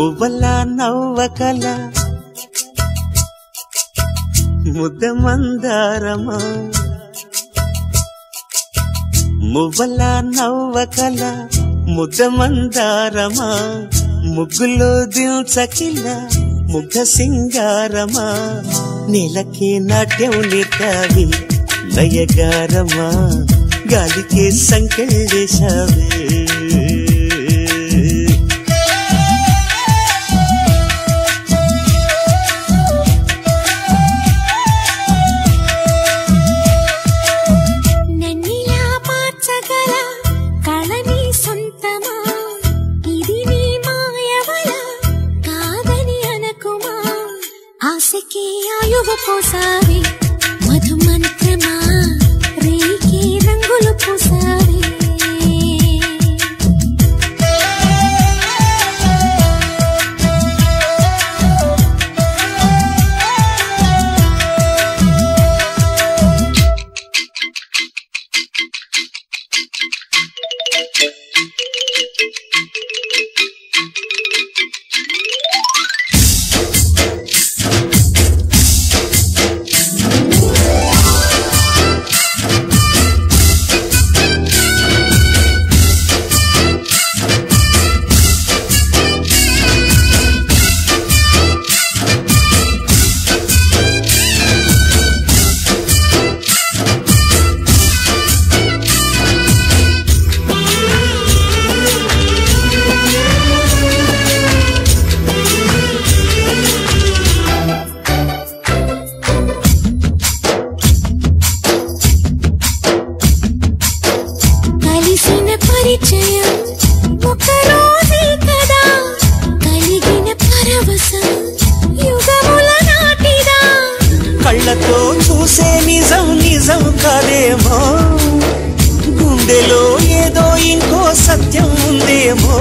మువ్వల నవ్వకల ముద్ద మందారమా మువ్వల నవ్వకల ముద్ద మందారమా ముగ్గులో దిల్చకిల ముగ్గ సింగారమా నెలకి నాట్యం నేర్తావి లయగారమా గాలికి సంకెళ్ళేశావే నన్నిలా మార్చగల కళని సొంతమా ఇది నీ మాయవల కాదని అనకుమా ఆశకి ఆయువ పోసావి మధు మంత్రమా రేకి రంగులు పోసావి కలిసిన పరిచయం ఒక రోజే కదా కలిగిన పరవశం యుగముల నాటిదా కళ్ళతో చూసే నిజం నిజం కాదేమో గుండెలో ఏదో ఇంకో సత్యం ఉందేమో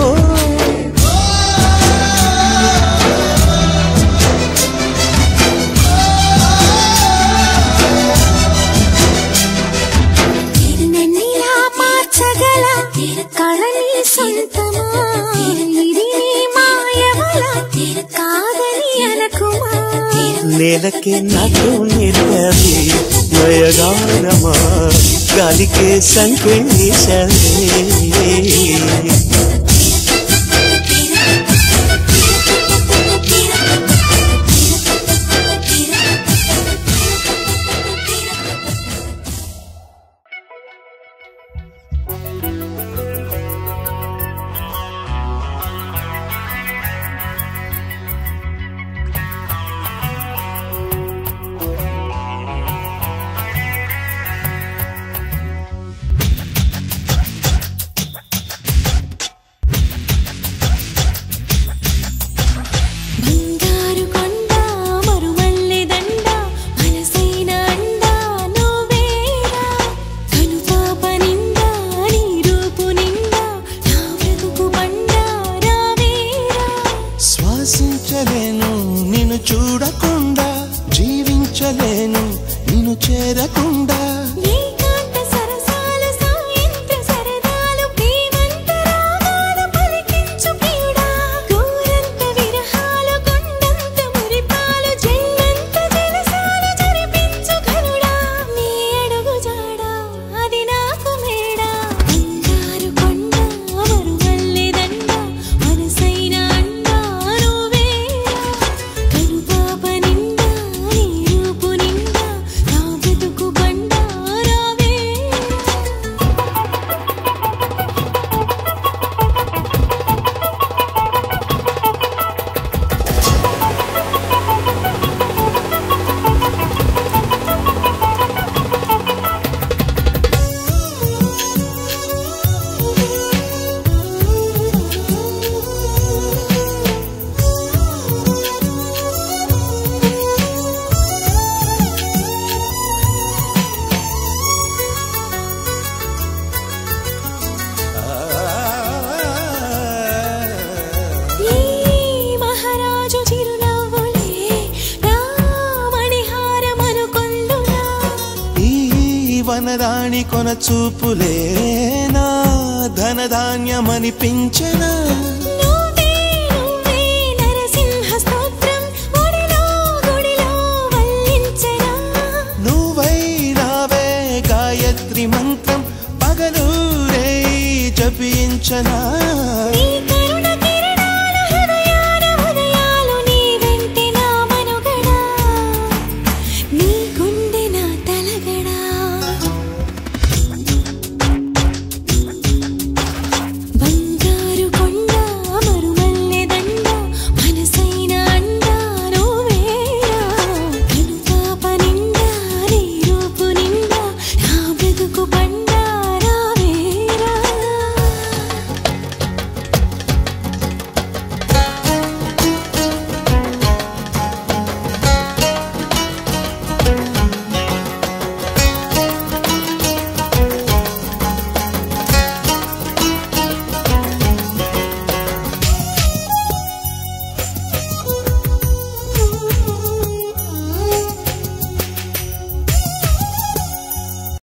నన్నిలా మార్చగల కళని సొంతమా ఇది నీ మాయవల కాదని అనకుమా నేలకే నాకు నేర్పది నయగారమా గాలికే సంకెళ్ళేశావే బంగారు కొండ మరుమల్లె దండ మనసైన అండ నువ్వేరా కనుపాప నిండా నీ రూపు నిండా నా బ్రతుకు బండ రావేరా శ్వాసించలేను నిన్ను చూడకుండా జీవించలేను నిన్ను చేరకుండా ఏకాంత సరసాలు సాయంత్ర సరదాలు ప్రేమంత రాగాలు పలికించు ప్రియుడా గోరంత విరహాలు కొండంత మురిపాలు జల్లంత జలసాలు జరిపించు ఘనుడా నీ అడుగు జాడా అది నాకు మేడా బంగారు కొండ మరుమల్లె దండ మనసైన అండ నువ్వేరా కనుపాప నిండా నీ రూపు నిండా నా బ్రతుకు బండ రావేరా ఈ మహారాజు చిరునవ్వులే నా మణిహారమనుకొందునా ఈ వనరాణి కొన చూపులే నా ధనధాన్యమనిపించనా నువ్వే నువ్వే సూచన